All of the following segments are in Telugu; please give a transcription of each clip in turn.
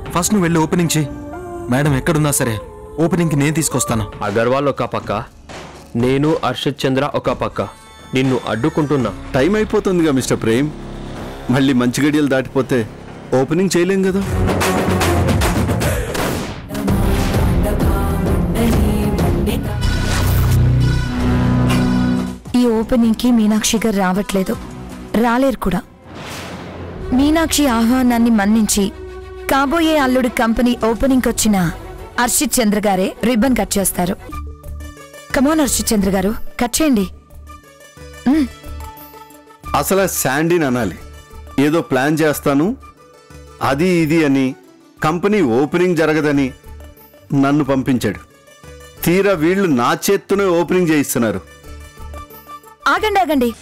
ఫస్ట్ నువ్వు వెళ్ళి ఓపెనింగ్ చేయి మేడం ఎక్కడున్నా సరే ఓపెనింగ్కి నేను తీసుకొస్తాను అగర్వాల్ ఒక పక్క నేను అర్షద్ చంద్ర ఒక పక్క నిన్ను అడ్డుకుంటున్నా టైం అయిపోతుందిగా మిస్టర్ ప్రేమ్ మళ్ళీ మంచి గడియలు దాటిపోతే ఓపెనింగ్ చేయలేం కదా ఈ ఓపెనింగ్ కి మీనాక్షి గారు రావట్లేదు రాలేరు కూడా మీనాక్షి ఆహ్వానాన్ని మన్నించి కాబోయే అల్లుడి కంపెనీ ఓపెనింగ్ వచ్చిన హర్షిత్ చంద్ర గారే రిబ్బన్ కట్ చేస్తారు కమోన్ హర్షిత్ చంద్ర గారు కట్ చేయండి అసలు ఆ శాండీని అనాలి ఏదో ప్లాన్ చేస్తాను అది ఇది అని కంపెనీ ఓపెనింగ్ జరగదని నన్ను పంపించాడు తీరా వీళ్ళు నా చేత్తోనే ఓపెనింగ్ చేయిస్తున్నారు ఆగండి ఆగండి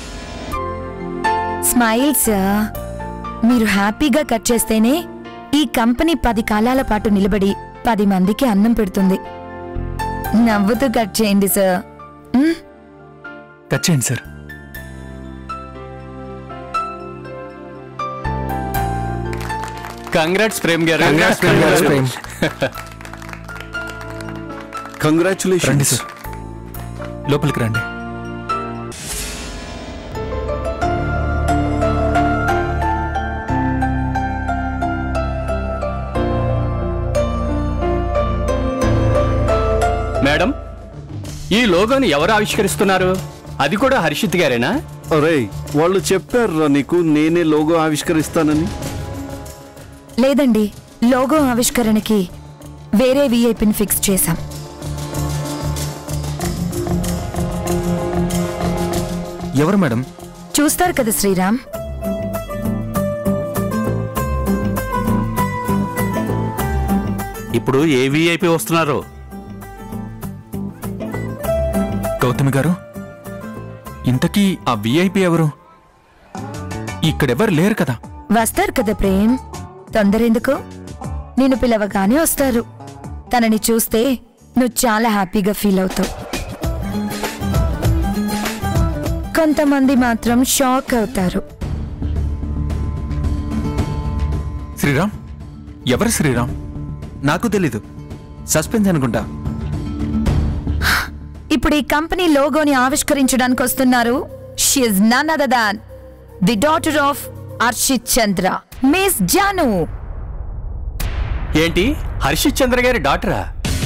స్మైల్స్ మీరు హ్యాపీగా కట్ చేస్తేనే ఈ కంపెనీ పది కాలాల పాటు నిలబడి పది మందికి అన్నం పెడుతుంది నవ్వుతూ కట్ చేయండి సార్ మ్, కట్ చేయండి సార్ కంగ్రాట్స్ ప్రేమ్ గారు ప్రేమ్. రండి కంగ్రాచులేషన్ సార్ లోపలికి రండి మేడం ఈ లోగోని ఎవరు ఆవిష్కరిస్తున్నారు అది కూడా హర్షిత్ గారేనా ఒరేయ్ వాళ్ళు చెప్పారురా నీకు నేనే లోగో ఆవిష్కరిస్తానని లేదండి లోగో ఆవిష్కరణకి వేరే విఐపిని ఫిక్స్ చేశాం ఎవరు మేడం చూస్తారు కదా శ్రీరామ్ ఇప్పుడు ఏ విఐపి వస్తున్నారు గౌతమి గారు ఇంతకీ ఆ విఐపి ఎవరు ఇక్కడెవరు లేరు కదా వస్తారు కదా ప్రేమ్ తొందరెందుకు నేను పిలవగానే వస్తారు తనని చూస్తే నువ్వు చాలా హ్యాపీగా ఫీల్ అవుతావు కొంతమంది మాత్రం షాక్ అవుతారు శ్రీరామ్ ఎవరు శ్రీరామ్ నాకు తెలీదు సస్పెన్స్ అనుకుంటా ఇప్పుడు ఈ కంపెనీ లోగోని ఆవిష్కరించడానికి వస్తున్నారు she is none other than the daughter of Harshith Chandra miss Janu ఏంటి హర్షిత్ చంద్ర గారి డాటరా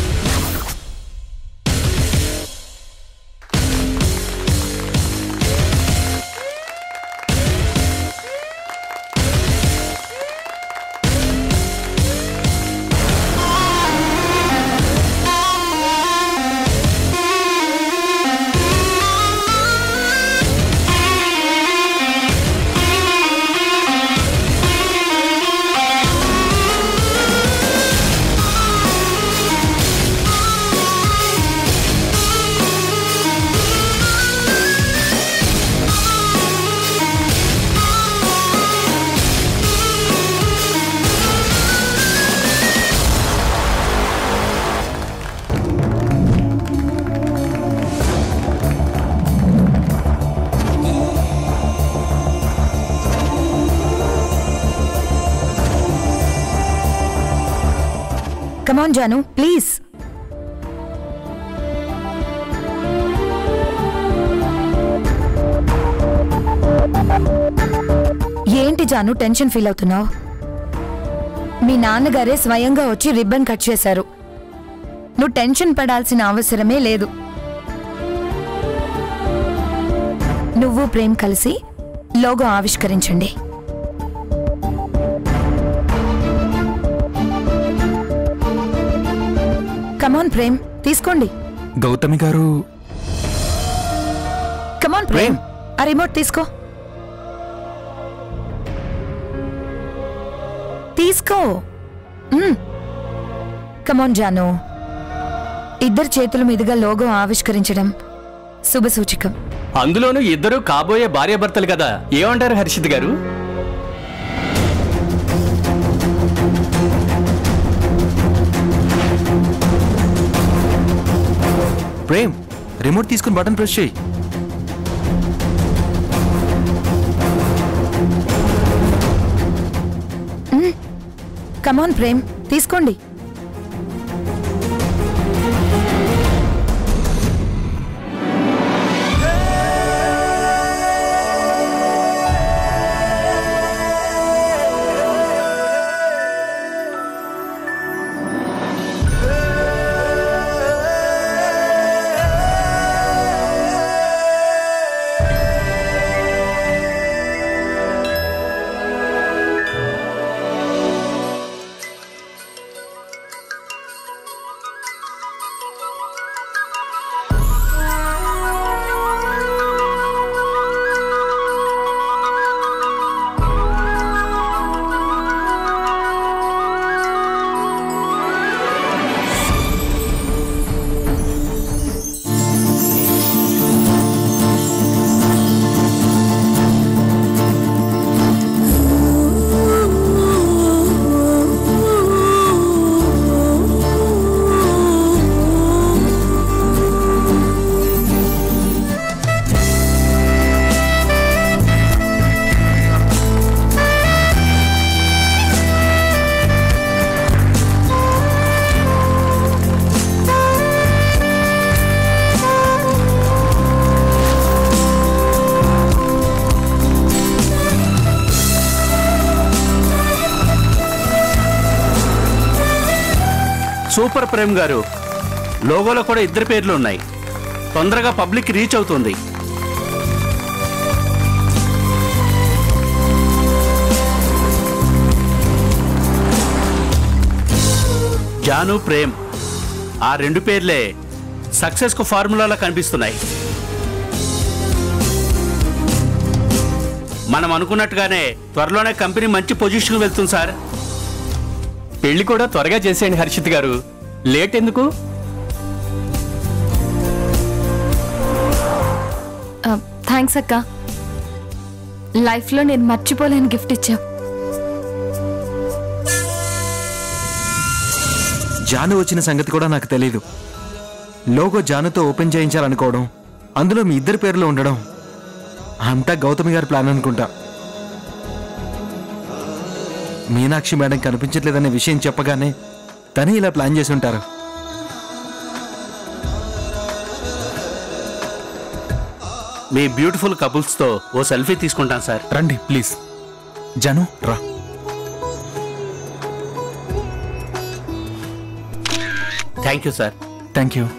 కమాన్ జాను ప్లీజ్ ఏంటి జాను టెన్షన్ ఫీల్ అవుతున్నావు మీ నాన్నగారే స్వయంగా వచ్చి రిబ్బన్ కట్ చేశారు నువ్వు టెన్షన్ పడాల్సిన అవసరమే లేదు నువ్వు ప్రేమ్ కలిసి లోగో ఆవిష్కరించండి కమాన్ ప్రేమ్ తీసుకోండి గౌతమి గారు కమాన్ ప్రేమ్ ఆ రిమోట్ తీసుకో తీసుకో కమాన్ జాను ఇద్దరు చేతుల మీదుగా లోగో ఆవిష్కరించడం శుభసూచకం అందులోనూ ఇద్దరు కాబోయే భార్యాభర్తలు కదా ఏమంటారు హర్షిత్ గారు ప్రేమ్ రిమోట్ తీసుకుని బటన్ ప్రెస్ చేయి కమాన్ ప్రేమ్ తీసుకోండి సూపర్ ప్రేమ్ గారు లోగోలో కూడా ఇద్దరు పేర్లు ఉన్నాయి తొందరగా పబ్లిక్ రీచ్ అవుతుంది జాను ప్రేమ్ ఆ రెండు పేర్లే సక్సెస్ కు ఫార్ములాలో కనిపిస్తున్నాయి మనం అనుకున్నట్టుగానే త్వరలోనే కంపెనీ మంచి పొజిషన్ వెళ్తుంది సార్ పెళ్లి కూడా త్వరగా చేసేయండి హర్షిత్ గారు లేట్ ఎందుకు థ్యాంక్స్ అక్క లైఫ్లో నేను మర్చిపోలేని గిఫ్ట్ ఇచ్చావు జాను వచ్చిన సంగతి కూడా నాకు తెలీదు లోగో జానుతో ఓపెన్ చేయించాలనుకోవడం అందులో మీ ఇద్దరి పేర్లు ఉండడం అంతా గౌతమి గారి ప్లాన్ అనుకుంటా మీనాక్షి మేడం కనిపించట్లేదనే విషయం చెప్పగానే తనే ఇలా ప్లాన్ చేసి ఉంటారు మీ బ్యూటిఫుల్ కపుల్స్ తో ఓ సెల్ఫీ తీసుకుంటాను సార్ రండి ప్లీజ్ జాను రా thank you sir thank you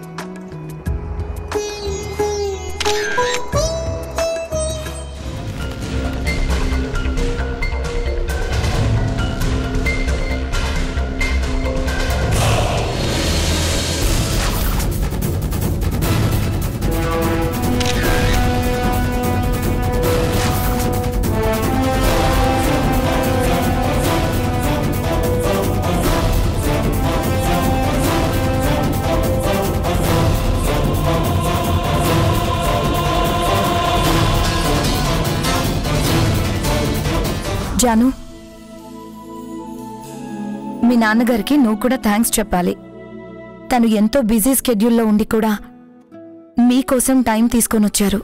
Janu మీ నాన్నగారికి నువ్వు కూడా థ్యాంక్స్ చెప్పాలి తను ఎంతో బిజీ స్కెడ్యూల్లో ఉండి కూడా మీకోసం టైం తీసుకొని వచ్చారు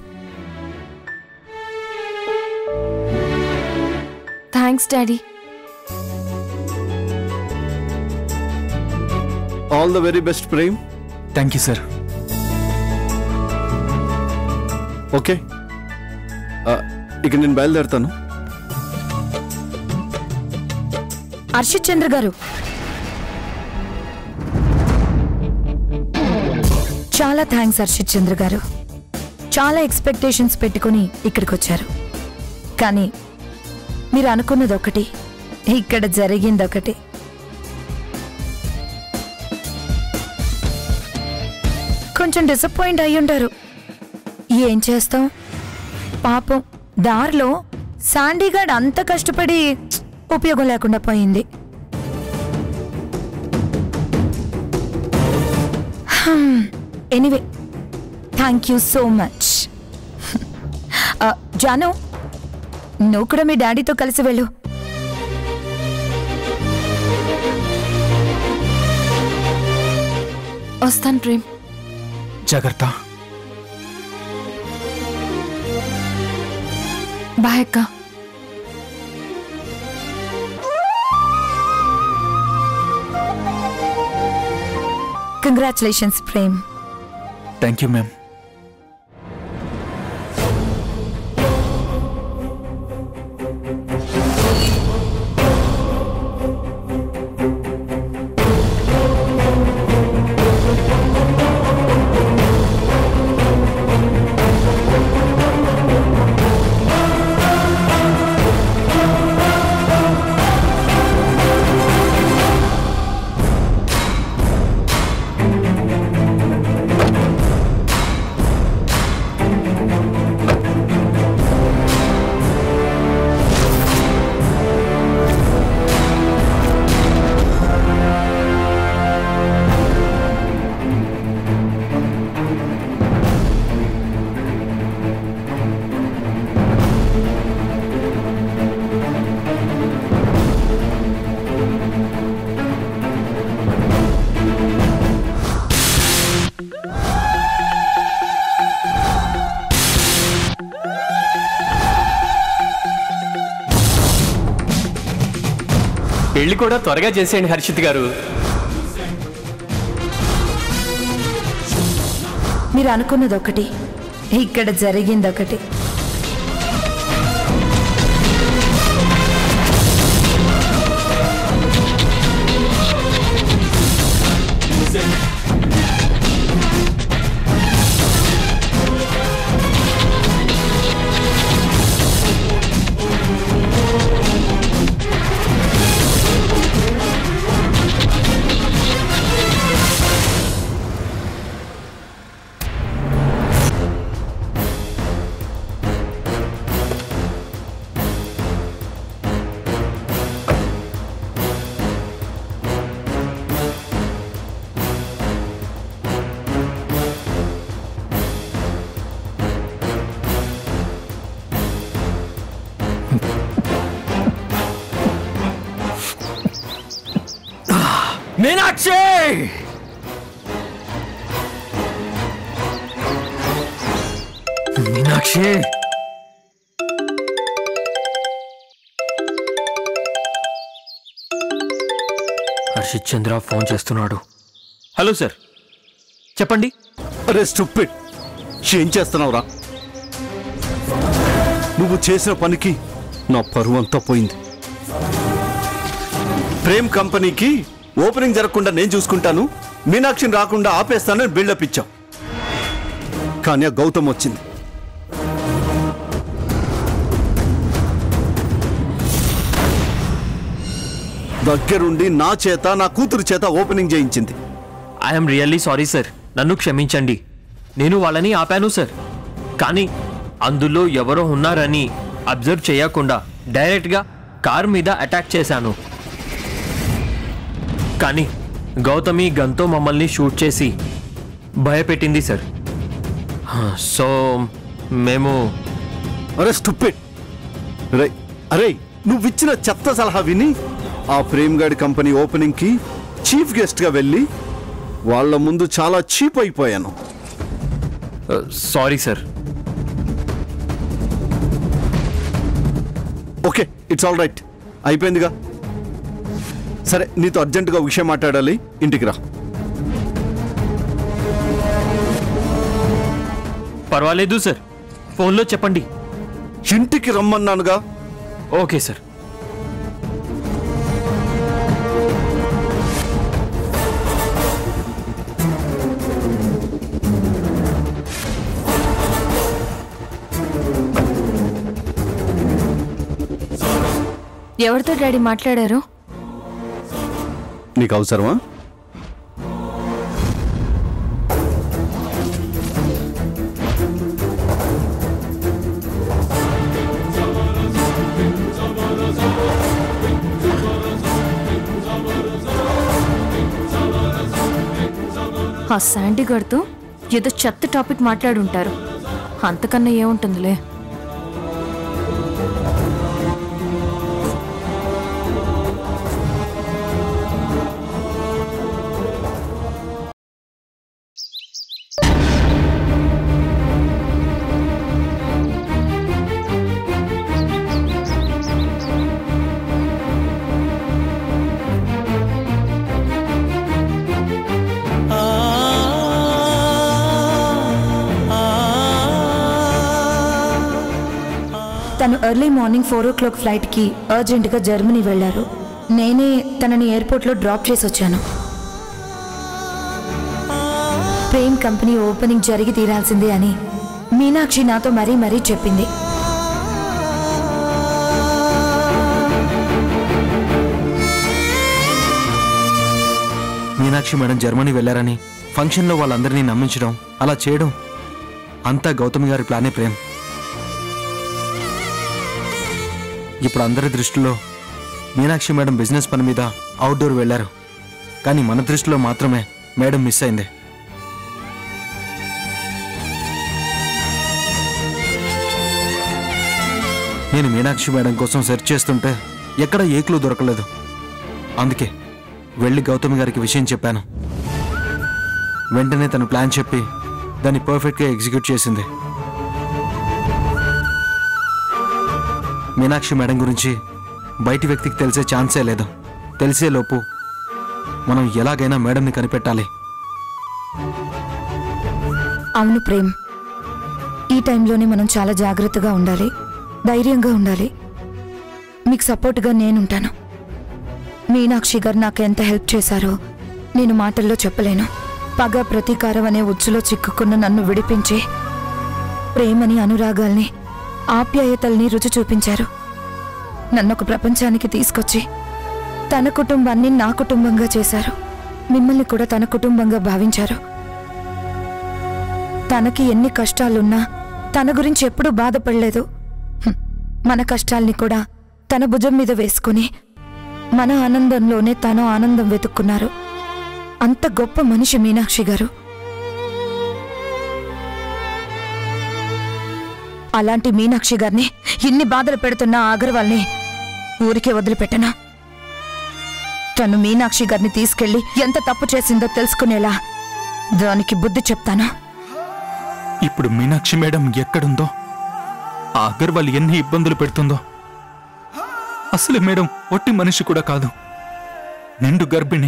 thanks daddy all the very best Prem thank you sir okay ఆ, ఇక నేను బయలుదేరుతాను హర్షిత్ చంద్ర గారు చాలా థ్యాంక్స్ హర్షిత్ చంద్ర గారు చాలా ఎక్స్పెక్టేషన్స్ పెట్టుకుని ఇక్కడికి వచ్చారు కానీ మీరు అనుకున్నది ఒకటి ఇక్కడ జరిగింది ఒకటి కొంచెం డిసప్పాయింట్ అయి ఉంటారు ఏం చేస్తాం పాపం దారిలో శాండీగాడ్ అంత కష్టపడి ఉపయోగం లేకుండా పోయింది anyway thank you so much Janu నువ్వు కూడా మీ డాడీతో కలిసి వెళ్ళు వస్తాను ప్రేమ్ జాగ్రత్త బాయ్ అక్క congratulations Prem thank you ma'am పెళ్లి కూడా త్వరగా చేసేయండి హర్షిత్ గారు మీరు అనుకున్నది ఒకటి ఇక్కడ జరిగింది ఒకటి మీనాక్షి మీనాక్షి హర్షిత్ చంద్ర ఫోన్ చేస్తున్నాడు హలో సార్ చెప్పండి అరే స్టూపిడ్ ఏం చేస్తున్నావురా నువ్వు చేసిన పనికి నా పరువు అంతా పోయింది ప్రేమ్ కంపెనీకి ఓపెనింగ్ జరగకుండా నేను చూసుకుంటాను మీనాక్షిని రాకుండా ఆపేస్తానని బిల్డప్ ఇచ్చాం కానీ ఆ గౌతమ్ వచ్చింది దగ్గరుండి నా చేత నా కూతురు చేత ఓపెనింగ్ చేయించింది ఐఎమ్ రియల్లీ సారీ సార్ నన్ను క్షమించండి నేను వాళ్ళని ఆపాను సార్ కానీ అందులో ఎవరో ఉన్నారని అబ్జర్వ్ చేయకుండా డైరెక్ట్గా కార్ మీద అటాక్ చేశాను కానీ గౌతమి గన్తో మమ్మల్ని షూట్ చేసి భయపెట్టింది సార్ సో మేము అరే స్టూపిడ్ రే అరే నువ్వు ఇచ్చిన చెత్త సలహా విని ఆ ప్రేమ్ గాడి కంపెనీ ఓపెనింగ్ కి చీఫ్ గెస్ట్ గా వెళ్ళి వాళ్ళ ముందు చాలా చీప్ అయిపోయాను sorry sir okay it's all right అయిపోయిందిగా సరే నీతో అర్జెంటుగా ఒక విషయం మాట్లాడాలి ఇంటికి రా పర్వాలేదు సార్ ఫోన్లో చెప్పండి ఇంటికి రమ్మన్నానుగా ఓకే సార్ ఎవరితో డాడీ మాట్లాడారు నీకు అవసరమా ఆ శాండీ గారితో ఏదో చెత్త టాపిక్ మాట్లాడుంటారు అంతకన్నా ఏముంటుందిలే ఆ తను early morning four o'clock ఫ్లైట్కి అర్జెంటుగా జర్మనీ వెళ్ళారు నేనే తనని ఎయిర్పోర్ట్లో డ్రాప్ చేసి వచ్చాను ప్రేమ్ కంపెనీ ఓపెనింగ్ జరిగి తీరాల్సిందే అని మీనాక్షి నాతో మరీ మరీ చెప్పింది మీనాక్షి మేడం జర్మనీ వెళ్ళారని ఫంక్షన్లో వాళ్ళందరినీ నమ్మించడం అలా చేయడం అంతా గౌతమి గారి ప్లానే ప్రేమ్ ఇప్పుడు అందరి దృష్టిలో మీనాక్షి మేడం బిజినెస్ పని మీద అవుట్డోర్ వెళ్ళారు కానీ మన దృష్టిలో మాత్రమే మేడం మిస్ అయింది నేను మీనాక్షి మేడం కోసం సెర్చ్ చేస్తుంటే ఎక్కడ ఏ క్లూ దొరకలేదు అందుకే వెళ్ళి గౌతమి గారికి విషయం చెప్పాను వెంటనే తను ప్లాన్ చెప్పి దాన్ని పర్ఫెక్ట్గా ఎగ్జిక్యూట్ చేసింది మీనాక్షి మేడం గురించి బయటి వ్యక్తికి తెలిసే ఛాన్సే లేదు తెలిసే లోపు మనం ఎలాగైనా మేడంని కనిపెట్టాలి అవును ప్రేమ్ ఈ టైంలోనే మనం చాలా జాగ్రత్తగా ఉండాలి ధైర్యంగా ఉండాలి మీకు సపోర్ట్గా నేనుంటాను మీనాక్షి గారు నాకు ఎంత హెల్ప్ చేశారో నేను మాటల్లో చెప్పలేను పగ ప్రతీకారం అనే ఉచ్చులో చిక్కుకున్న నన్ను విడిపించి ప్రేమని అనురాగాల్ని ఆప్యాయతల్ని రుచి చూపించారు నన్ను ఒక ప్రపంచానికి తీసుకొచ్చి తన కుటుంబాన్ని నా కుటుంబంగా చేశారు మిమ్మల్ని కూడా తన కుటుంబంగా భావించారు తనకి ఎన్ని కష్టాలున్నా తన గురించి ఎప్పుడూ బాధపడలేదు హ్మ్. మన కష్టాల్ని కూడా తన భుజం మీద వేసుకుని మన ఆనందంలోనే తను ఆనందం వెతుక్కున్నారు అంత గొప్ప మనిషి మీనాక్షి గారు అలాంటి మీనాక్షి గారిని ఇన్ని బాధలు పెడుతున్న ఆ అగర్వాల్ని ఊరికే వదిలిపెట్టనా తను మీనాక్షి గారిని తీసుకెళ్లి ఎంత తప్పు చేసిందో తెలుసుకునేలా దానికి బుద్ధి చెప్తాను ఇప్పుడు మీనాక్షి మేడం ఎక్కడుందో ఆ అగర్వాల్ ఎన్ని ఇబ్బందులు పెడుతుందో అసలు మేడం ఒట్టి మనిషి కూడా కాదు నిండు గర్భిణి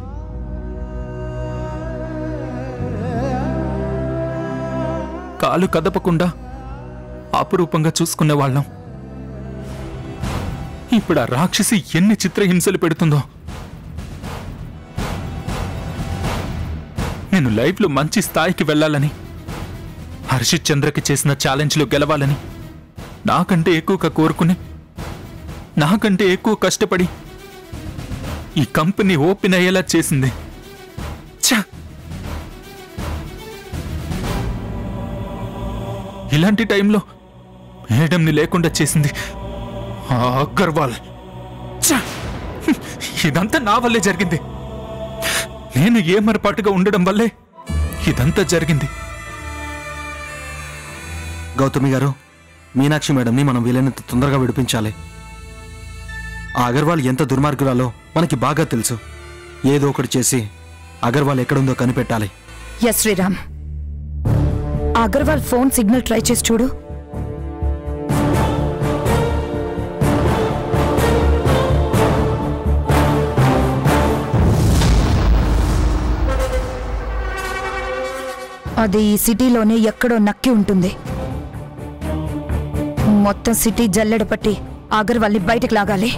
కాలు కదపకుండా అపురూపంగా చూసుకునేవాళ్ళం ఇప్పుడు ఆ రాక్షసి ఎన్ని చిత్రహింసలు పెడుతుందో నేను లైఫ్లో మంచి స్థాయికి వెళ్ళాలని హర్షిత్ చంద్రకి చేసిన ఛాలెంజ్లో గెలవాలని నాకంటే ఎక్కువగా కోరుకుని నాకంటే ఎక్కువ కష్టపడి ఈ కంపెనీ ఓపెన్ అయ్యేలా చేసింది ఛ! ఇలాంటి టైంలో మేడంని లేకుండా చేసింది ఆ అగర్వాల్ ఛ! ఇదంతా నా వల్లే జరిగింది నేను ఏమరపాటుగా ఉండడం వల్లే ఇదంతా జరిగింది గౌతమి గారు మీనాక్షి మేడంని మనం వీలైనంత తొందరగా విడిపించాలి ఆ అగర్వాల్ ఎంత దుర్మార్గురాలో మనకి బాగా తెలుసు ఏదో ఒకటి చేసి అగర్వాల్ ఎక్కడుందో కనిపెట్టాలి ఎస్ శ్రీరామ్ ఆ అగర్వాల్ ఫోన్ సిగ్నల్ ట్రై చేసి చూడు అది ఈ సిటీలోనే ఎక్కడో నక్కి ఉంటుంది మొత్తం సిటీ జల్లెడ పట్టి ఆ అగర్వాల్ని బయటకు లాగాలి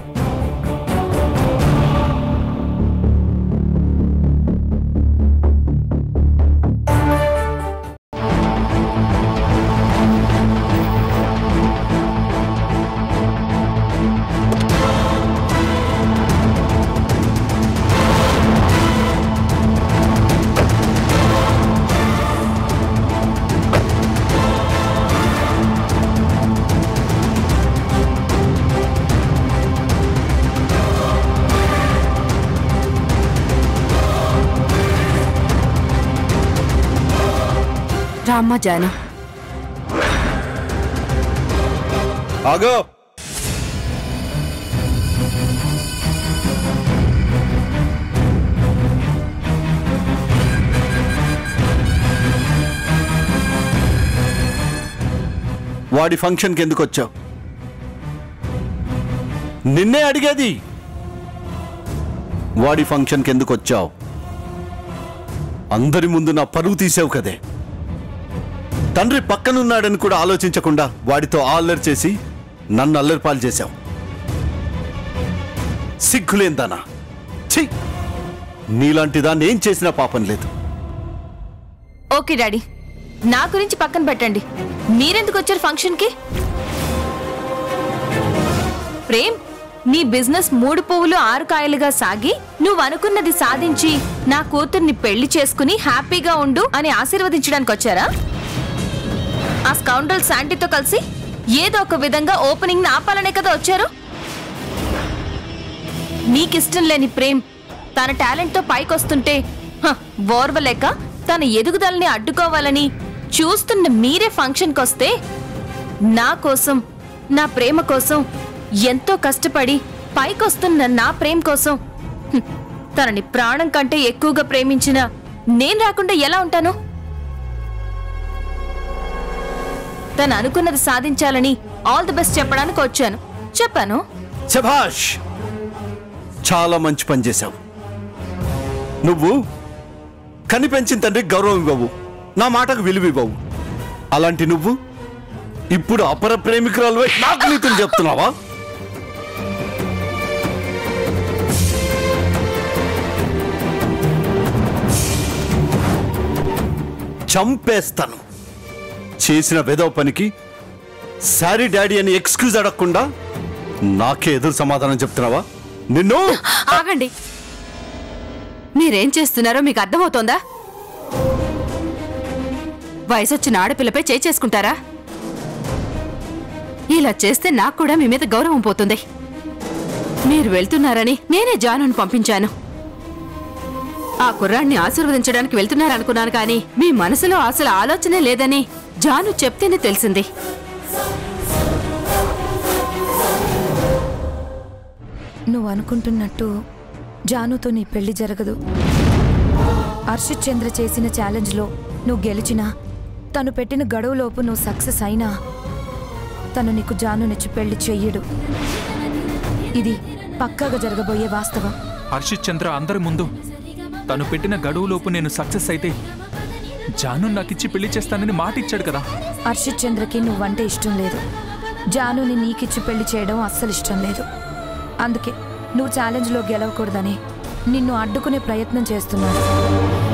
రామ్మ జాను ఆగో వాడి ఫంక్షన్కి ఎందుకు వచ్చావు నిన్నే అడిగేది వాడి ఫంక్షన్కి ఎందుకు వచ్చావు అందరి ముందు నా పరువు తీసావు కదే తండ్రి పక్కనున్నాడని కూడా ఆలోచించకుండా వాడితో ఆల్లర్ చేసి నన్ను అల్లరిపాలు చేశావు సిగ్గులేందానా ఛీ నీలాంటి దాన్ని ఏం చేసినా పాపం లేదు ఓకే డాడీ నా గురించి పక్కన పెట్టండి మీరెందుకు వచ్చారు ఫంక్షన్కి ప్రేమ్ నీ బిజినెస్ మూడు పువ్వులు ఆరు కాయలుగా సాగి నువ్వు అనుకున్నది సాధించి నా కూతుర్ని పెళ్లి చేసుకుని హ్యాపీగా ఉండు అని ఆశీర్వదించడానికి వచ్చారా ఆ స్కౌండల్ శాంటీతో కలిసి ఏదో ఒక విధంగా ఓపెనింగ్ ఆపాలనే కదా వచ్చారు నీకిష్టం లేని ప్రేమ్ తన టాలెంట్తో పైకొస్తుంటే హ, ఓర్వలేక తన ఎదుగుదలని అడ్డుకోవాలని చూస్తున్న మీరే ఫంక్షన్కి వస్తే నా కోసం నా ప్రేమ కోసం ఎంతో కష్టపడి పైకొస్తున్న నా ప్రేమ కోసం హ్మ్, తనని ప్రాణం కంటే ఎక్కువగా ప్రేమించిన నేను రాకుండా ఎలా ఉంటాను తను అనుకున్నది సాధించాలని ఆల్ ది బెస్ట్ చెప్పడానికి వచ్చాను చెప్పాను శభాష్ చాలా మంచి పని చేశావు నువ్వు కనిపెంచిన తండ్రికి గౌరవం ఇవ్వవు నా మాటకు విలువ ఇవ్వవు అలాంటి నువ్వు ఇప్పుడు అపర ప్రేమికురాలు నాకు నీతులు చెప్తున్నావా చంపేస్తాను చేసిన వెదవ పనికి సారీ డాడీ అని ఎక్స్క్యూజ్ అడగకుండా నాకే ఎదురు సమాధానం చెప్తున్నావా నిన్ను ఆగండి మీరేం చేస్తున్నారో మీకు అర్థమవుతోందా వయసొచ్చిన ఆడపిల్లపై చేయి చేసుకుంటారా ఇలా చేస్తే నాకు కూడా మీ మీద గౌరవం పోతుంది మీరు వెళ్తున్నారని నేనే జానుని పంపించాను ఆ కుర్రాన్ని ఆశీర్వదించడానికి వెళ్తున్నారనుకున్నాను కానీ మీ మనసులో అసలు ఆలోచనే లేదని జాను చెప్తేనే తెలిసింది నువ్వు అనుకుంటున్నట్టు జానుతో నీ పెళ్లి జరగదు హర్షిత్ చంద్ర చేసిన ఛాలెంజ్లో నువ్వు గెలిచినా తను పెట్టిన గడువులోపు నువ్వు సక్సెస్ అయినా తను నీకు జానునిచ్చి పెళ్లి చెయ్యడు ఇది పక్కాగా జరగబోయే వాస్తవం హర్షిత్ చంద్ర అందరి ముందు తను పెట్టిన గడువులోపు నేను సక్సెస్ అయితే జాను నాకిచ్చి పెళ్లి చేస్తానని మాట ఇచ్చాడు కదా హర్షిత్ చంద్రకి నువ్వంటే ఇష్టం లేదు జానుని నీకిచ్చి పెళ్లి చేయడం అస్సలు ఇష్టం లేదు అందుకే నువ్వు ఛాలెంజ్లో గెలవకూడదని నిన్ను అడ్డుకునే ప్రయత్నం చేస్తున్నాడు